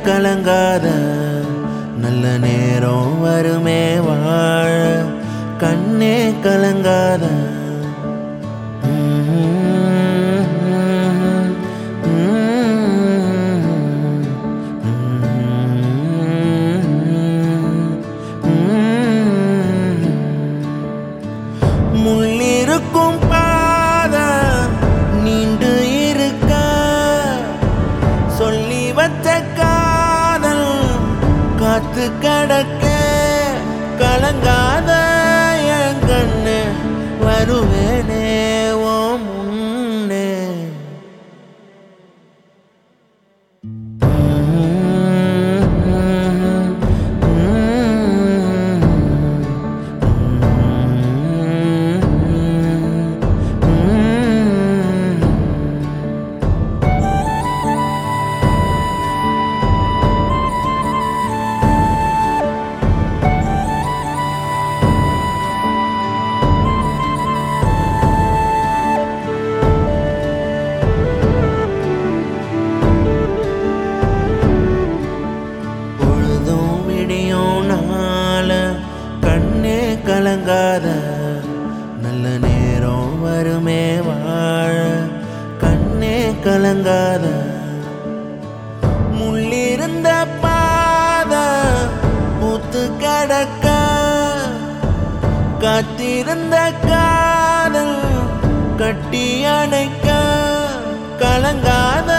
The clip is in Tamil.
கலங்காத நல்ல நேரம் வருமே வாழ கண்ணே கலங்காத முள்ளிருக்கும் பாத நீண்டு இருக்க சொல்லி வச்ச காதல் காத்து கடக்க கலங்காத என் கண்ணு வருவேனே ஓ முன்னே பொழுதும் விடியும் நாள கண்ணே கலங்காத நல்ல நேரம் வருமே வாழ கண்ணே கலங்காத முள்ளிருந்த பாத பூத்து கடக்க காத்திருந்த காதல் கட்டி அணைக்க கலங்காத